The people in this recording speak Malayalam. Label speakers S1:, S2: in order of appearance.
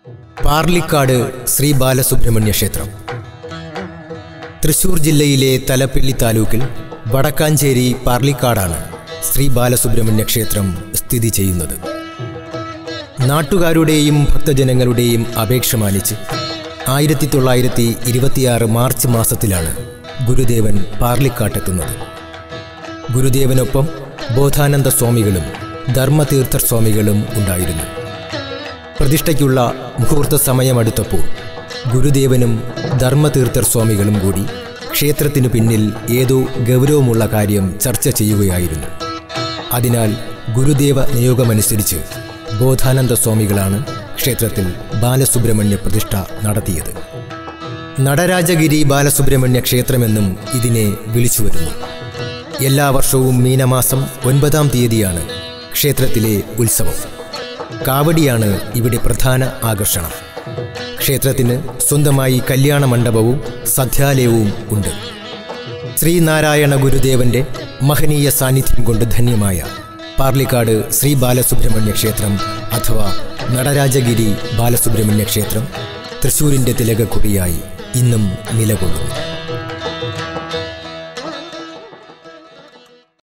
S1: പാർലിക്കാട് ശ്രീ ബാലസുബ്രഹ്മണ്യ ക്ഷേത്രം തൃശൂർ ജില്ലയിലെ തലപ്പിള്ളി താലൂക്കിൽ വടക്കാഞ്ചേരി പാർലിക്കാടാണ് ശ്രീ ബാലസുബ്രഹ്മണ്യ ക്ഷേത്രം സ്ഥിതി ചെയ്യുന്നത് നാട്ടുകാരുടെയും ഭക്തജനങ്ങളുടെയും അപേക്ഷ മാനിച്ച് ആയിരത്തി തൊള്ളായിരത്തി ഇരുപത്തിയാറ് മാർച്ച് മാസത്തിലാണ് ഗുരുദേവൻ പാർലിക്കാട്ടെത്തുന്നത് ഗുരുദേവനൊപ്പം ബോധാനന്ദ സ്വാമികളും ധർമ്മതീർത്ഥ സ്വാമികളും ഉണ്ടായിരുന്നു പ്രതിഷ്ഠയ്ക്കുള്ള മുഹൂർത്ത സമയമടുത്തപ്പോൾ ഗുരുദേവനും ധർമ്മതീർത്ഥർ സ്വാമികളും കൂടി ക്ഷേത്രത്തിനു പിന്നിൽ ഏതോ ഗൗരവമുള്ള കാര്യം ചർച്ച ചെയ്യുകയായിരുന്നു അതിനാൽ ഗുരുദേവ നിയോഗമനുസരിച്ച് ബോധാനന്ദ സ്വാമികളാണ് ക്ഷേത്രത്തിൽ ബാലസുബ്രഹ്മണ്യ പ്രതിഷ്ഠ നടത്തിയത് നടരാജഗിരി ബാലസുബ്രഹ്മണ്യ ക്ഷേത്രമെന്നും ഇതിനെ വിളിച്ചു വരുന്നു എല്ലാ വർഷവും മീനമാസം ഒൻപതാം തീയതിയാണ് ക്ഷേത്രത്തിലെ ഉത്സവം കാവടിയാണ് ഇവിടെ പ്രധാന ആകർഷണം ക്ഷേത്രത്തിന് സ്വന്തമായി കല്യാണ മണ്ഡപവും സദ്യാലയവും ഉണ്ട് ശ്രീനാരായണ ഗുരുദേവന്റെ മഹനീയ സാന്നിധ്യം കൊണ്ട് ധന്യമായ പാർലിക്കാട് ശ്രീ ബാലസുബ്രഹ്മണ്യ ക്ഷേത്രം അഥവാ നടരാജഗിരി ബാലസുബ്രഹ്മണ്യ ക്ഷേത്രം തൃശൂരിൻ്റെ തിലകക്കുടിയായി ഇന്നും നിലകൊള്ളുന്നു